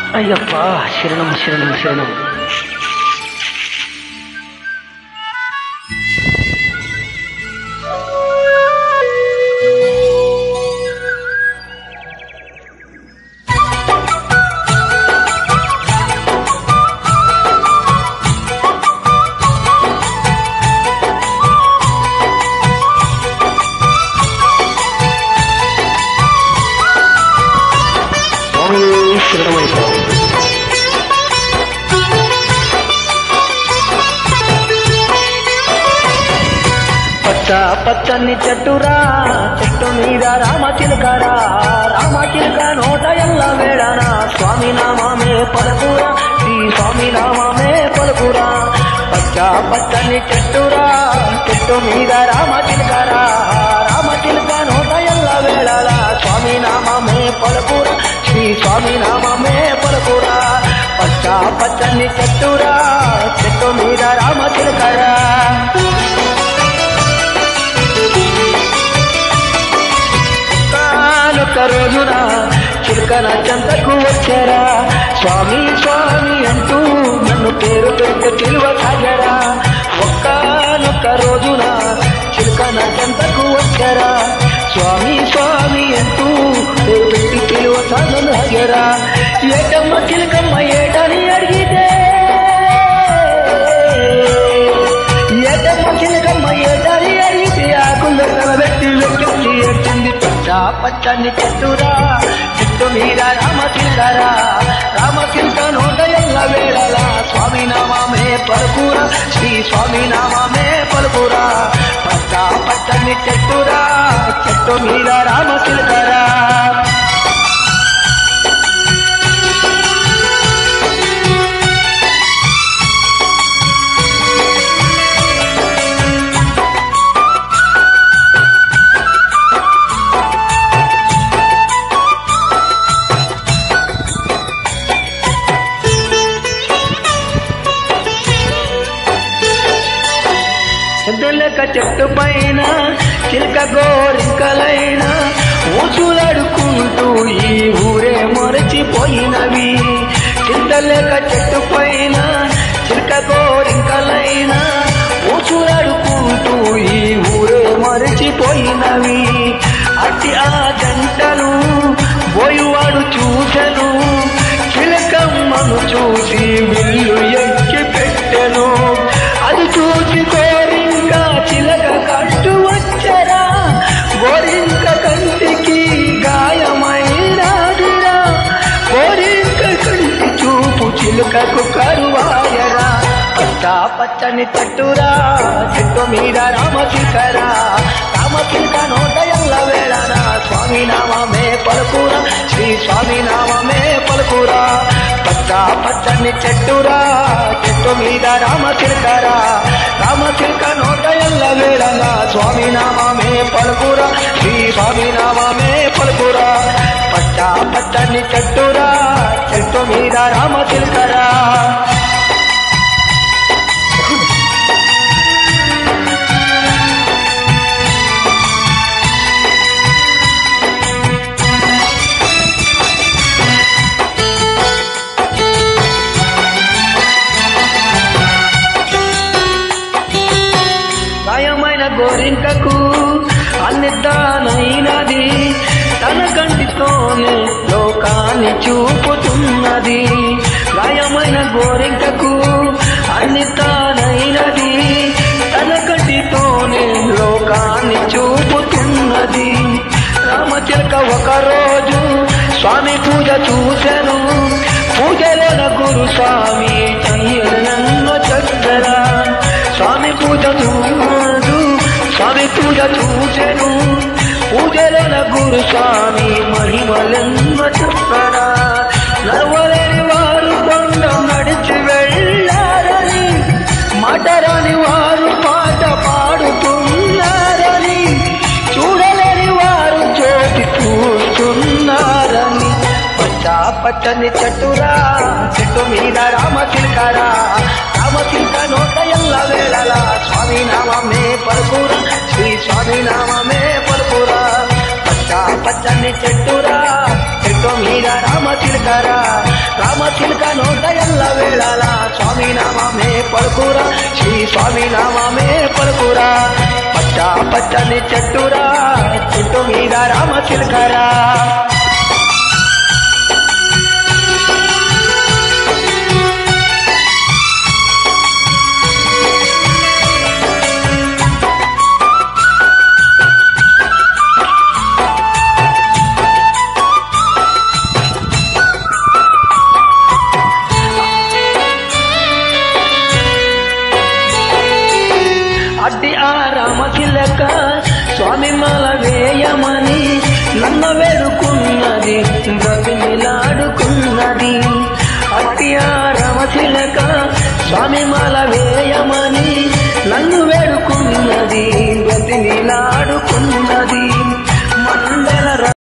అయ్యప్ప శరణం శరణం శరణం స్వామి శరణమయ్యప్ప పచ్చ పచ్చని చెట్టురా చెట్టు మీద రామ చిలుకరా రామ చిలుక నోట ఎల్ల వేళన స్వామి నామమే పలుకురా శ్రీ స్వామి నామమే పలుకురా పచ్చ పచ్చని చెట్టురా చెట్టు మీద రామ చిలుకరా రామ చిలుక నోట ఎల్ల వేళల స్వామి నామమే పలుకురా శ్రీ స్వామి నామమే పలుకురా పచ్చ పచ్చని చెట్టురా చెట్టు మీద రామ చిలుకరా ఒక్క రోజున చిలుకన చెంతకు వచ్చారా స్వామి స్వామి అంటూ నన్ను పేరు పెట్టి పిలువ సాగరా ఒక్కనొక్క రోజున చిలుకన చెంతకు వచ్చారా స్వామి స్వామి అంటూ పేరు పెట్టి పిలువ సాగరా ఏటమ్మ చిలుకమ్మ ఏటని అడిగితే ఏటమ్మ చిలకమ్మ ఏటని అడిగితే ఆకులు కలబెట్టి వెక్కి ఎట్టింది పచ్చ పచ్చని చెట్టురా చెట్టు మీద రామ చిలకరా రామ చిలక నోట ఎల్ల వేళలా స్వామి నామమే పలుకురా శ్రీ స్వామి నామమే పలుకురా పచ్చ పచ్చని చెట్టురా చెట్టు మీద రామ చిలకరా చెద్దలక చెట్టు పైన చిలక గోరింకలైన ఊచులాడుకుంటూ ఈ ఊరే మరచిపోయినవి చింతలేక చెట్టు పైన చిలక గోరింకలైన ఊచులాడుకుంటూ ఈ ఊరే మరచిపోయినవి అట్టి ఆ జంటను పోయివాడు చూసెను చిలకమ్మను చూసి విల్లు ఎక్కి పెట్టెను అది చూసి గోరింక చిలక కట్టు వచ్చరా గోరింక కంటికి గాయమైనాదిరా గోరింక కంటి చూపు చిలుకకు కరువాయరా పచ్చ పచ్చని తట్టురా చెట్టు మీద రామ చిలకరా రామ చిలక నోట ఎల్ల వేళనా స్వామి నామమే పలుకురా శ్రీ స్వామి నామమే పలుకురా పచ్చ పచ్చని చెట్టురా చెట్టు మీద రామ చిలకరా రామ చిలక నోట ఎల్ల వేళనా స్వామి నామమే పలుకురా శ్రీ స్వామి నామమే పలుకురా పచ్చ పచ్చని చెట్టురా చెట్టు మీద రామ చిలకరా గాయమైన గోరింకకు అన్ని దానైనది తన కంటితోనే లోకాన్ని చూపుతున్నది గాయమైన గోరింకకు అన్ని తానైనది తన కంటితోనే లోకాన్ని చూపుతున్నది రామచిలక ఒక రోజు స్వామి పూజ చూశాను పూజలోన గురు స్వామి నన్ను చక్కరా స్వామి పూజ చూడు స్వామి పూజ చూసెను పూజలోన గురు స్వామి మహిమలెన్న చెప్పరా నడవలేని వారు కొండ నడిచి వెళ్ళారని మాటరాని వారు పాట పాడుతున్నారని చూడలేని వారు జ్యోతి చూస్తున్నారని పచ్చ పచ్చని చెట్టురా చెట్టు మీద రామ చిలకరా రామ చిలక నోట ఎల్ల వేళలా స్వామి నామమే పలుకురా శ్రీ స్వామి నామమే పలుకురా పచ్చ పచ్చని చెట్టురా చెట్టు మీద రామ చిలకరా రామ చిలుక నోట ఎల్ల వేళాల స్వామి నామమే పలుకురా శ్రీ స్వామి నామమే పలుకురా పచ్చ పచ్చని చెట్టురా చెట్టు మీద రామ చిలుకరా అడ్డి ఆ రామ చిలక స్వామి మాల వేయమని నన్న